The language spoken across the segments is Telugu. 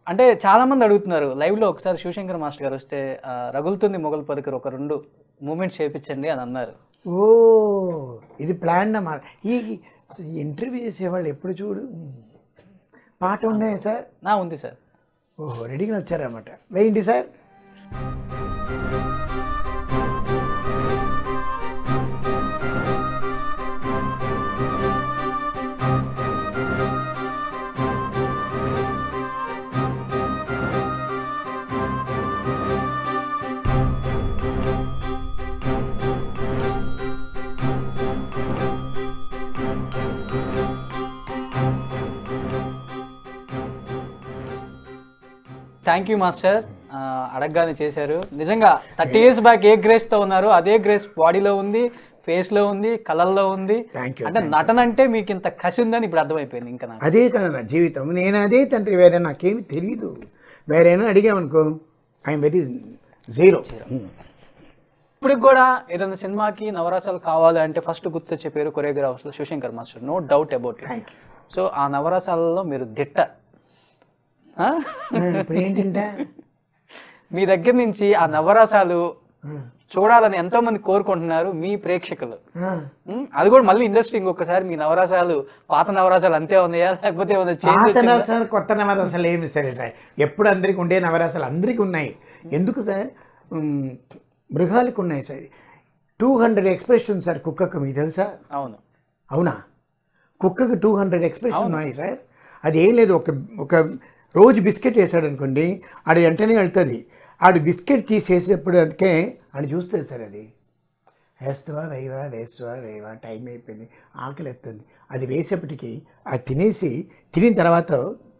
అంటే చాలా మంది అడుగుతున్నారు లైవ్ లో ఒకసారి శివశంకర్ మాస్టర్ గారు వస్తే ఆ, రగులుతుంది మొగలు పదుకరు ఒక రెండు మూమెంట్స్ చేపించండి అని అన్నారు ఓ ఇది ప్లాన్ అన్నమాట ఈ ఇంటర్వ్యూ చేసేవాళ్ళు ఎప్పుడు చూడు పాట ఉన్నాయా సార్ నా ఉంది సార్ ఓహో రెడీగా వచ్చారన్నమాట వేయండి సార్ థ్యాంక్ యూ మాస్టర్ ఆ, అడగగానే చేశారు నిజంగా thirty years back a grace తో ఉన్నారు అదే గ్రేస్ బాడీలో ఉంది ఫేస్ లో ఉంది కలర్లో ఉంది థ్యాంక్ యూ అంటే నటన అంటే మీకు ఇంత కసి ఉందని ఇప్పుడు అర్థమైపోయింది ఇంకా నాకు అదే కదా నా జీవితం నేను అదే తండ్రి వేరే నాకేమి తెలియదు వేరేనా అడిగామనుకో ఐఎమ్ వెరీ జీరో ఇప్పుడు కూడా ఏదైనా సినిమాకి నవరాసాలు కావాలి అంటే ఫస్ట్ గుర్తొచ్చే పేరు choreographers Shivashankar master no doubt about it so ah నవరసాలలో మీరు దిట్ట ఆ? ఇప్పుడు ఏంటంటే మీ దగ్గర నుంచి ఆ నవరసాలు చూడాలని ఎంతో మంది కోరుకుంటున్నారు మీ ప్రేక్షకులు ఆ, ఉం? అది కూడా మళ్ళీ ఇండస్ట్రీ ఇంకొకసారి మీ నవరసాలు పాత నవరసాలు అంతే ఉన్నాయా లేకపోతే ఏమైనా చేంజ్ పాత నవరసాలు కొత్త నవరసాలు ఏమి సరే సార్ ఎప్పుడు అందరికి ఉండే నవరసాలు అందరికీ ఉన్నాయి ఎందుకు సార్ ఉమ్, మృగాలకు ఉన్నాయి sir two hundred expression sir కుక్కకు మీకు తెలుసా అవును అవునా కుక్కకి టూ హండ్రెడ్ ఎక్స్ప్రెషన్ ఉన్నాయి సార్ అది ఏం లేదు ఒక ఒక రోజు బిస్కెట్ వేసాడు అనుకోండి ఆడు వెంటనే వెళ్తుంది ఆడు బిస్కెట్ తీసేసేప్పుడు అందుకే ఆడు చూస్తుంది సార్ అది వేస్తావా వేయవా వేస్తావా వేయవా టైం అయిపోయింది ఆకలి ఎత్తుంది అది వేసేపటికి అది తినేసి తినిన తర్వాత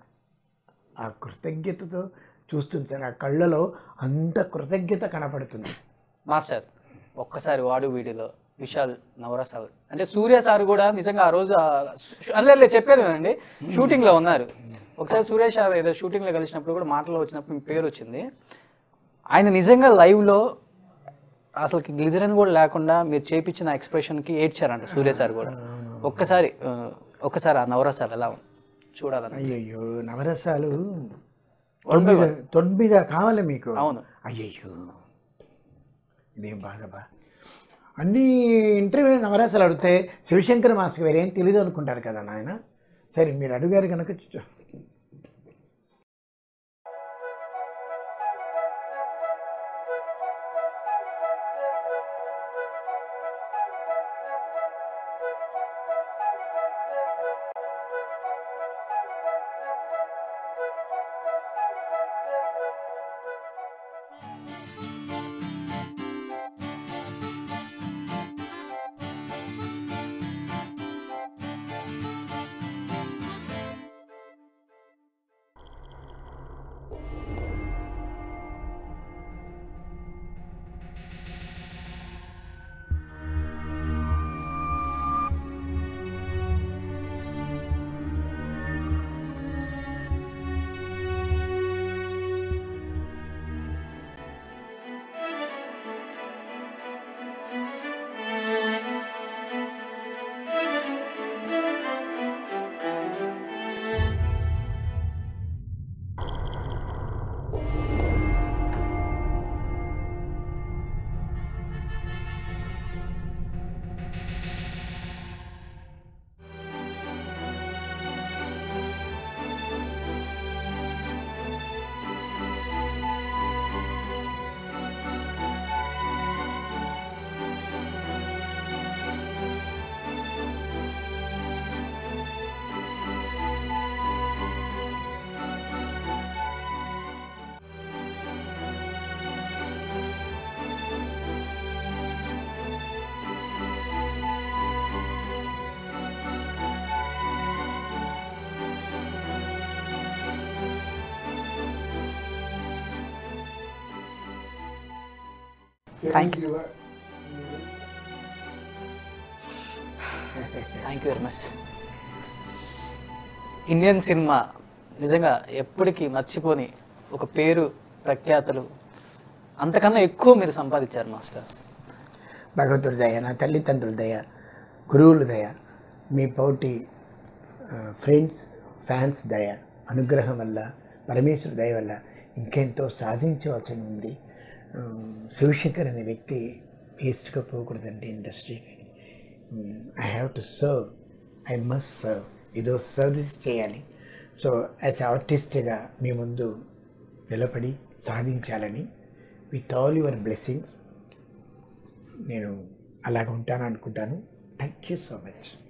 ఆ కృతజ్ఞతతో చూస్తుంది సార్ ఆ కళ్ళలో అంత కృతజ్ఞత కనపడుతుంది మాస్టర్ ఒక్కసారి వాడు వీడియోలో విశాల్ నవరసాలు అంటే సూర్య సార్ కూడా నిజంగా ఆ రోజు అల్లే చెప్పేది అండి షూటింగ్ లో ఉన్నారు ఒకసారి సూర్య సార్ ఏదో షూటింగ్ లో కలిసినప్పుడు కూడా మాటలో వచ్చినప్పుడు మీ పేరు వచ్చింది ఆయన నిజంగా లైవ్ లో అసలు గ్లిజరిన్ కూడా లేకుండా మీరు చేపించిన ఎక్స్ప్రెషన్ కి ఏడ్చారంట సూర్య సార్ కూడా ఒక్కసారి ఆ, ఒక్కసారి ఆ నవరసాలు ఎలా ఉంది? చూడాలని అయ్యయ్యో నవరసాలు తొమ్మిది తొమ్మిది కావాలి మీకు అవును అయ్యయ్యో ఇదేం బాధ బా అన్ని ఇంటర్వ్యూ నవరసాలు అడిగితే శివశంకర్ మాస్కి వేరేం తెలియదు అనుకుంటారు కదా నాయన సరే మీరు అడిగారు కనుక చూ- thank you thank you very much Indian cinema నిజంగా ఎప్పటికీ మర్చిపోని ఒక పేరు ప్రఖ్యాతలు అంతకన్నా ఎక్కువ మీరు సంపాదించారు మాస్టర్ భగవంతుడి దయ నా తల్లిదండ్రుల దయ గురువుల దయ మీ పోటీ ఫ్రెండ్స్ ఫ్యాన్స్ దయ అనుగ్రహం వల్ల పరమేశ్వర దయ వల్ల ఇంకెంతో సాధించవలసి ఉంది ఆ, శివశంకర్ అనే వ్యక్తి వేస్ట్గా పోకూడదండి ఇండస్ట్రీకి I have to serve I must serve ఏదో సర్వీస్ చేయాలి సో యాజ్ ఆర్టిస్ట్గా మీ ముందు నిలబడి సాధించాలని విత్ ఆల్ యువర్ బ్లెస్సింగ్స్ నేను అలాగ ఉంటాను అనుకుంటాను థ్యాంక్ యూ సో మచ్